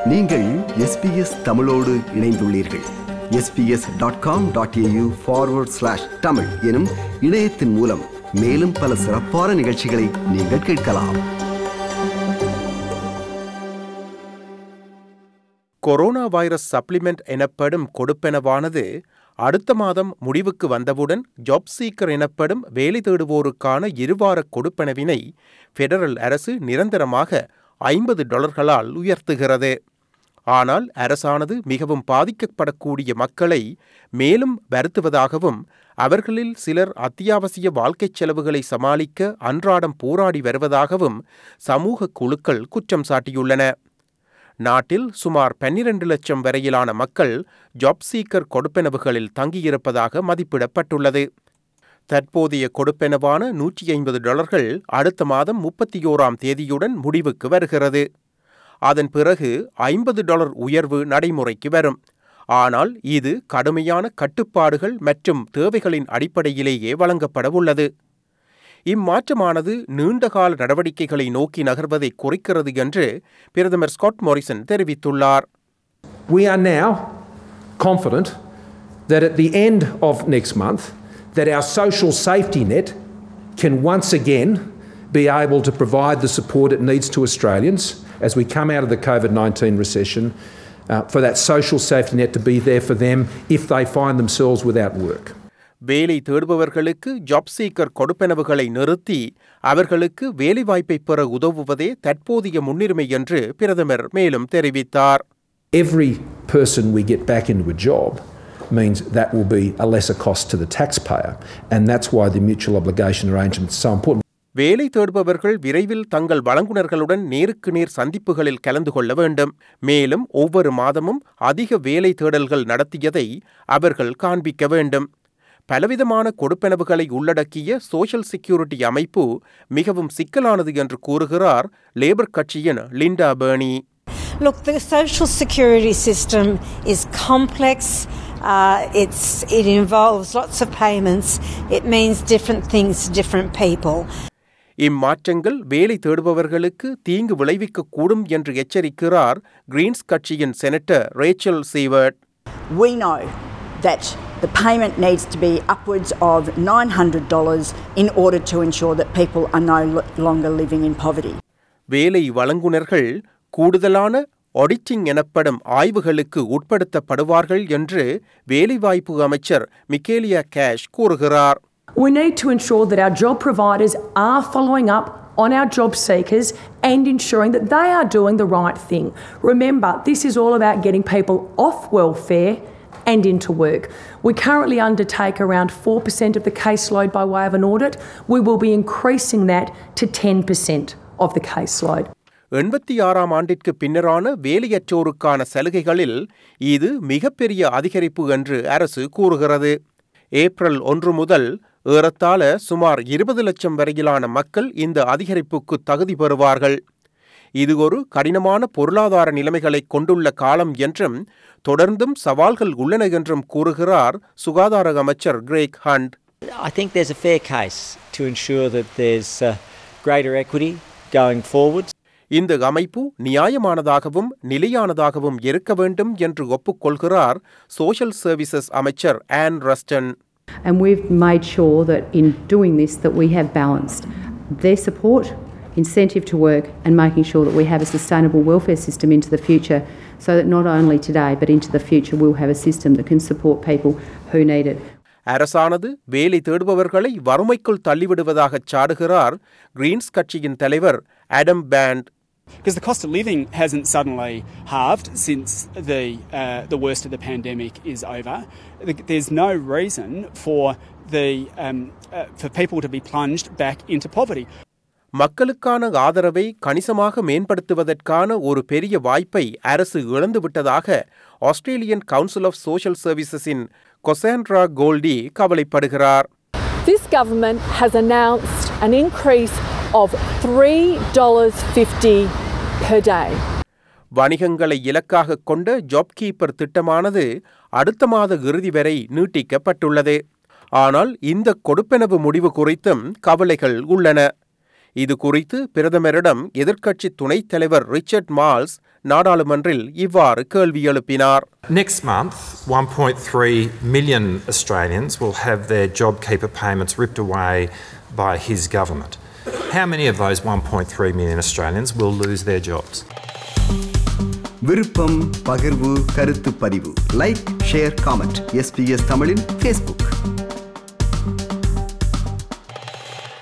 நீங்கள் எஸ்பிஎஸ் தமிழோடு இணைந்துள்ளீர்கள் SBS dot com dot AU forward slash Tamil எனும் இணையத்தின் மூலம் மேலும் பல சிறப்பான நிகழ்ச்சிகளை நீங்கள் கேட்கலாம் கொரோனா வைரஸ் சப்ளிமெண்ட் எனப்படும் கொடுப்பெனவானது அடுத்த மாதம் முடிவுக்கு வந்தவுடன் ஜாப் சீக்கர் எனப்படும் வேலை தேடுவோருக்கான இருவார கொடுப்பெனவினை ஃபெடரல் அரசு நிரந்தரமாக ஐம்பது டாலர்களால் உயர்த்துகிறது ஆனால் அரசானது மிகவும் பாதிக்கப்படக்கூடிய மக்களை மேலும் வருத்துவதாகவும் அவர்களில் சிலர் அத்தியாவசிய வாழ்க்கைச் செலவுகளை சமாளிக்க அன்றாடம் போராடி வருவதாகவும் சமூக குழுக்கள் குற்றம் சாட்டியுள்ளன நாட்டில் சுமார் பன்னிரண்டு லட்சம் வரையிலான மக்கள் ஜாப் சீக்கர் கொடுப்பெனவுகளில் தங்கியிருப்பதாக மதிப்பிடப்பட்டுள்ளது தற்போதைய கொடுப்பெனவான நூற்றி ஐம்பது டாலர்கள் அடுத்த மாதம் முப்பத்தி ஓராம் தேதியுடன் முடிவுக்கு வருகிறது அதன் பிறகு ஐம்பது டாலர் உயர்வு நடைமுறைக்கு வரும் ஆனால் இது கடுமையான கட்டுப்பாடுகள் மற்றும் தேவைகளின் அடிப்படையிலேயே வழங்கப்பட உள்ளது இம்மாற்றமானது நீண்டகால நடவடிக்கைகளை நோக்கி நகர்வதை குறைக்கிறது என்று பிரதமர் ஸ்காட் மோரிசன் தெரிவித்துள்ளார் We are now confident that at the end of next month that our social safety net can once again be able to provide the support it needs to Australians as we come out of the COVID-19 recession uh, for that social safety net to be there for them if they find themselves without work. வேலை தேடுபவர்களுக்கு job seeker கொடுப்பெனவுகளை நிறுத்தி அவர்களுக்கு வேலைவாய்ப்பை பெற உதவுவதே தற்போதைய முன்னுரிமை என்று பிரதமர் மேலும் தெரிவித்தார் Every person we get back into a job means that will be a lesser cost to the taxpayer, and that's why the mutual obligation arrangement is so important. வேலை தேடுபவர்கள் விரைவில் தங்கள் வழங்குனர்களுடன் நேருக்கு நேர் சந்திப்புகளில் கலந்து கொள்ள வேண்டும் மேலும் ஒவ்வொரு மாதமும் அதிக வேலை தேடல்கள் நடத்தியதை அவர்கள் காண்பிக்க வேண்டும் பலவிதமான கொடுப்பெனவுகளை உள்ளடக்கிய சோஷியல் செக்யூரிட்டி அமைப்பு மிகவும் சிக்கலானது என்று கூறுகிறார் லேபர் கட்சியின் Linda Burney Look, the social security system is complex. Uh, it's, it involves lots of payments. It means different things to different people. இம்மாற்றங்கள் வேலை தேடுபவர்களுக்கு தீங்கு விளைவிக்கக்கூடும் என்று எச்சரிக்கிறார் கிரீன்ஸ் கட்சியின் senator Rachel Siewert We know that the payment needs to be upwards of $900 in order to ensure that people are no lo- longer living in poverty. வேலை வழங்குனர்கள் கூடுதலான ஆடிட்டிங் எனப்படும் ஆய்வுகளுக்கு உட்படுத்தப்படுவார்கள் என்று வேலைவாய்ப்பு அமைச்சர் மிக்கேலியா கேஷ் கூறுகிறார் We need to ensure that our job providers are following up on our job seekers and ensuring that they are doing the right thing. Remember, this is all about getting people off welfare and into work. We currently undertake around 4% of the caseload by way of an audit. We will be increasing that to 10% of the caseload. எண்பத்தி ஆறாம் ஆண்டிற்கு பின்னரான வேலையற்றோருக்கான சலுகைகளில் இது மிகப்பெரிய அதிகரிப்பு என்று அரசு கூறுகிறது April ஒன்று முதல் ஏறத்தாழ சுமார் இருபது லட்சம் வரையிலான மக்கள் இந்த அதிகரிப்புக்கு தகுதி பெறுவார்கள் இது ஒரு கடினமான பொருளாதார நிலைமைகளை கொண்டுள்ள காலம் என்றும் தொடர்ந்தும் சவால்கள் உள்ளன என்றும் கூறுகிறார் சுகாதார அமைச்சர் Greg Hunt I think there's a fair case to ensure that there's uh, greater equity going forwards. இந்த அமைப்பு நியாயமானதாகவும் நிலையானதாகவும் இருக்க வேண்டும் என்று ஒப்புக்கொள்கிறார் சோஷியல் சர்வீசஸ் அமைச்சர் Anne Ruston and we've made sure that in doing this that we have balanced their support incentive to work and making sure that we have a sustainable welfare system into the future so that not only today but into the future we'll have a system that can support people who need it அரசானது வேலை தேடுபவர்களை வறுமைக்குள் தள்ளிவிடுவதாகச் சாடுகிறார் Greens கட்சியின் தலைவர் Adam Bandt Because the cost of living hasn't suddenly halved since the, uh, the worst of the pandemic is over. The- There's no reason for, the, um, uh, for people to be plunged back into poverty. மக்களுக்கான ஆதரவை கணிசமாக மேம்படுத்துவதற்கான ஒரு பெரிய வாய்ப்பை அரசு இழந்துவிட்டதாக Australian council of social சர்வீசஸின் கொசாண்ட்ரா கோல்டி கவலைப்படுகிறார் This government has announced an increase of $3.50 per day. வணிகங்களை இலக்காக கொண்ட ஜாப் கீப்பர் திட்டமானது அடுத்த மாத இறுதி வரை நீட்டிக்கப்பட்டுள்ளது ஆனால் இந்த கொடுப்பெனவு முடிவு குறித்தும் கவலைகள் உள்ளன இது குறித்து பிரதமரிடம் எதிர்க்கட்சி துணைத் தலைவர் ரிச்சர்ட் மால்ஸ் நாடாளுமன்றில் இவ்வாறு கேள்வி எழுப்பினார் Next month, 1.3 million Australians will have their JobKeeper payments ripped away by his government. How many of those 1.3 million Australians will lose their jobs? விருப்பம் பகிர்வு கருத்து பதிவு லைக் ஷேர் காமெண்ட் எஸ்பிஎஸ் தமிழின் ஃபேஸ்புக்